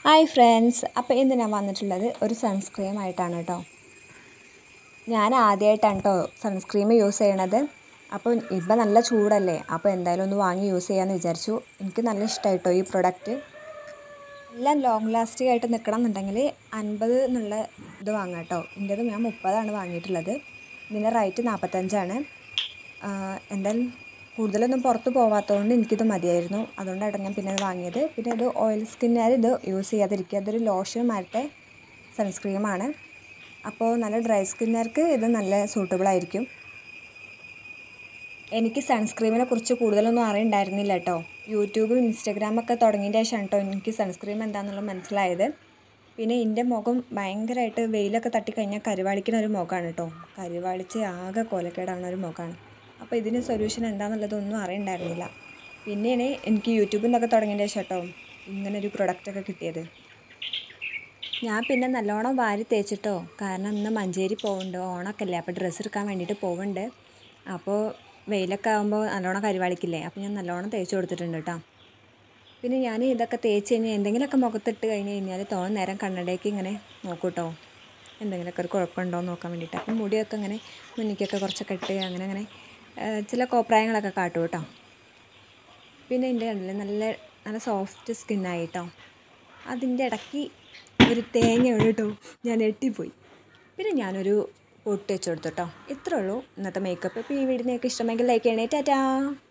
hi friends അപ്പോൾ ഇന്ന് ഞാൻ വന്നിട്ടുള്ളത് ഒരു സൺസ്ക്രീം ആയിട്ടാണ് കേട്ടോ ഞാൻ ആദ്യമായിട്ടാണ് കേട്ടോ സൺസ്ക്രീം യൂസ് ചെയ്യണത് അപ്പോൾ ഇപ്പം നല്ല ചൂടല്ലേ അപ്പോൾ എന്തായാലും ഒന്ന് വാങ്ങി യൂസ് ചെയ്യാമെന്ന് വിചാരിച്ചു എനിക്ക് നല്ല ഇഷ്ടമായി കേട്ടോ ഈ പ്രൊഡക്റ്റ് എല്ലാം ലോങ് ലാസ്റ്റിംഗ് ആയിട്ട് നിൽക്കണം എന്നുണ്ടെങ്കിൽ അൻപത് എന്നുള്ള ഇത് വാങ്ങാം കേട്ടോ എൻ്റേത് ഞാൻ മുപ്പതാണ് വാങ്ങിയിട്ടുള്ളത് ഇതിൻ്റെ റേറ്റ് നാൽപ്പത്തഞ്ചാണ് എന്തായാലും കൂടുതലൊന്നും പുറത്ത് പോവാത്തതുകൊണ്ട് എനിക്കിത് മതിയായിരുന്നു അതുകൊണ്ടാണ് ഞാൻ പിന്നെ അത് വാങ്ങിയത് പിന്നെ ഇത് ഓയിൽ സ്കിന്നുകാർ ഇത് യൂസ് ചെയ്യാതിരിക്കുക അതൊരു ലോഷൻ മാറ്റത്തെ സൺസ്ക്രീമാണ് അപ്പോൾ നല്ല ഡ്രൈ സ്കിന്നുകാർക്ക് ഇത് നല്ല സൂട്ടബിൾ ആയിരിക്കും എനിക്ക് സൺസ്ക്രീമിനെ കുറിച്ച് കൂടുതലൊന്നും അറിയണ്ടായിരുന്നില്ല കേട്ടോ യൂട്യൂബും ഇൻസ്റ്റഗ്രാമൊക്കെ തുടങ്ങിയതിൻ്റെ ശേഷമാണ് കേട്ടോ എനിക്ക് സൺസ്ക്രീം എന്താണെന്നുള്ളത് മനസ്സിലായത് പിന്നെ എൻ്റെ മുഖം ഭയങ്കരമായിട്ട് വെയിലൊക്കെ തട്ടിക്കഴിഞ്ഞാൽ കരുവാളിക്കുന്ന ഒരു മുഖമാണ് കേട്ടോ കരുവാളിച്ച് ആകെ കൊലക്കേടാവുന്ന ഒരു മുഖമാണ് അപ്പോൾ ഇതിന് സൊല്യൂഷൻ എന്താണെന്നുള്ളതൊന്നും അറിയണ്ടായിരുന്നില്ല പിന്നെയാണ് എനിക്ക് യൂട്യൂബിൽ നിന്നൊക്കെ തുടങ്ങിയതിൻ്റെ ശേഷം കേട്ടോ ഇങ്ങനെ ഒരു പ്രൊഡക്റ്റൊക്കെ കിട്ടിയത് ഞാൻ പിന്നെ നല്ലോണം വാരി തേച്ചിട്ടോ കാരണം ഇന്ന് മഞ്ചേരി പോകുന്നുണ്ട് ഓണമൊക്കെ അല്ലേ അപ്പോൾ ഡ്രസ്സ് എടുക്കാൻ വേണ്ടിയിട്ട് പോകുന്നുണ്ട് അപ്പോൾ വെയിലൊക്കെ ആകുമ്പോൾ നല്ലോണം കരിവാളിക്കില്ലേ അപ്പോൾ ഞാൻ നല്ലോണം തേച്ച് കൊടുത്തിട്ടുണ്ട് കേട്ടോ പിന്നെ ഞാൻ ഇതൊക്കെ തേച്ച് കഴിഞ്ഞാൽ എന്തെങ്കിലുമൊക്കെ മുഖത്തിട്ട് കഴിഞ്ഞ് കഴിഞ്ഞാൽ തോന്നുന്ന നേരം കണ്ണടയ്ക്ക് ഇങ്ങനെ നോക്കൂട്ടോ എന്തെങ്കിലുമൊക്കെ ഒരു കുഴപ്പമുണ്ടോ എന്ന് നോക്കാൻ വേണ്ടിയിട്ട് അപ്പം മുടിയൊക്കെ ഇങ്ങനെ മുന്നിക്കൊക്കെ കുറച്ചൊക്കെ ഇട്ട് അങ്ങനെ അങ്ങനെ ചില കോപ്രായങ്ങളൊക്കെ കാട്ടും കേട്ടോ പിന്നെ എൻ്റെ കണ്ടില്ലേ നല്ല നല്ല സോഫ്റ്റ് സ്കിന്നായി കേട്ടോ അതിൻ്റെ ഇടയ്ക്ക് ഒരു തേങ്ങ കേട്ടോ ഞാൻ എട്ടിപ്പോയി പിന്നെ ഞാനൊരു പൊട്ട് വെച്ച് കൊടുത്തു കേട്ടോ ഇത്രേ ഉള്ളൂ ഇന്നത്തെ മേക്കപ്പ് ഇപ്പോൾ ഈ വീഡിയോ നിങ്ങൾക്ക് ഇഷ്ടമെങ്കിൽ ലൈക്ക് ചെയ്യണേ ടാറ്റാ